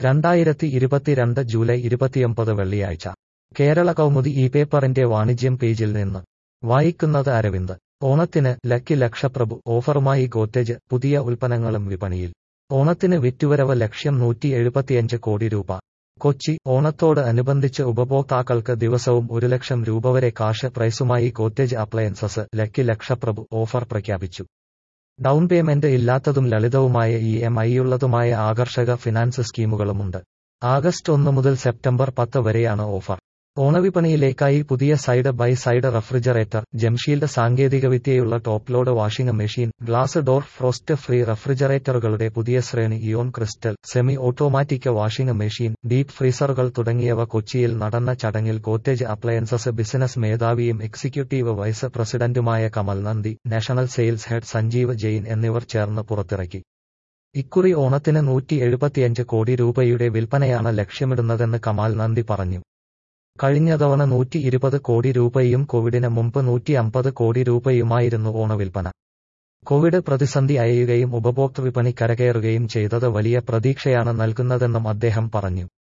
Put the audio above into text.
രണ്ടായിരത്തി ഇരുപത്തിരണ്ട് ജൂലൈ ഇരുപത്തിയൊമ്പത് വെള്ളിയാഴ്ച കേരള കൗമുദി ഈ പേപ്പറിന്റെ വാണിജ്യം പേജിൽ നിന്ന് വായിക്കുന്നത് അരവിന്ദ് ഓണത്തിന് ലക്കി ലക്ഷപ്രഭു ഓഫറുമായി ഗോദ്രേജ് പുതിയ ഉൽപ്പന്നങ്ങളും വിപണിയിൽ ഓണത്തിന് വിറ്റുവരവ് ലക്ഷ്യം നൂറ്റി എഴുപത്തിയഞ്ച് കോടി രൂപ കൊച്ചി ഓണത്തോട് അനുബന്ധിച്ച് ഉപഭോക്താക്കൾക്ക് ദിവസവും ഒരു ലക്ഷം രൂപ വരെ കാഷ് പ്രൈസുമായി ഗോദ്രേജ് അപ്ലയൻസസ് ലക്കി ലക്ഷപ്രഭു ഓഫർ പ്രഖ്യാപിച്ചു ഡൗൺ പേയ്മെന്റ് ഇല്ലാത്തതും ലളിതവുമായ ഇ എം ഐയുള്ളതുമായ ആകർഷക ഫിനാൻസ് സ്കീമുകളുമുണ്ട് ആഗസ്റ്റ് ഒന്ന് മുതൽ സെപ്റ്റംബർ പത്ത് വരെയാണ് ഓഫർ ഓണവിപണിയിലേക്കായി പുതിയ സൈഡ് ബൈ സൈഡ് റെഫ്രിജറേറ്റർ ജംഷീൽഡ് സാങ്കേതികവിദ്യയുള്ള top load washing machine glass door frost free റെഫ്രിജറേറ്ററുകളുടെ പുതിയ ശ്രേണി Eon crystal semi automatic washing machine deep ഫ്രീസറുകൾ തുടങ്ങിയവ കൊച്ചിയിൽ നടന്ന ചടങ്ങിൽ ഗോദ്രേജ് അപ്ലയൻസസ് ബിസിനസ് മേധാവിയും എക്സിക്യൂട്ടീവ് വൈസ് പ്രസിഡന്റുമായ Kamal Nandi national sales head Sanjeev Jain എന്നിവർ ചേർന്ന് പുറത്തിറക്കി ഇക്കുറി ഓണത്തിന് നൂറ്റി എഴുപത്തിയഞ്ച് കോടി രൂപയുടെ വിൽപ്പനയാണ് ലക്ഷ്യമിടുന്നതെന്ന് കമാൽ നന്ദി പറഞ്ഞു കഴിഞ്ഞ തവണ നൂറ്റി ഇരുപത് കോടി രൂപയും കോവിഡിന് മുമ്പ് നൂറ്റി അമ്പത് കോടി രൂപയുമായിരുന്നു ഓണവിൽപ്പന കോവിഡ് പ്രതിസന്ധി അയയുകയും ഉപഭോക്തൃ വിപണി കരകയറുകയും ചെയ്തത് വലിയ പ്രതീക്ഷയാണ് നൽകുന്നതെന്നും അദ്ദേഹം പറഞ്ഞു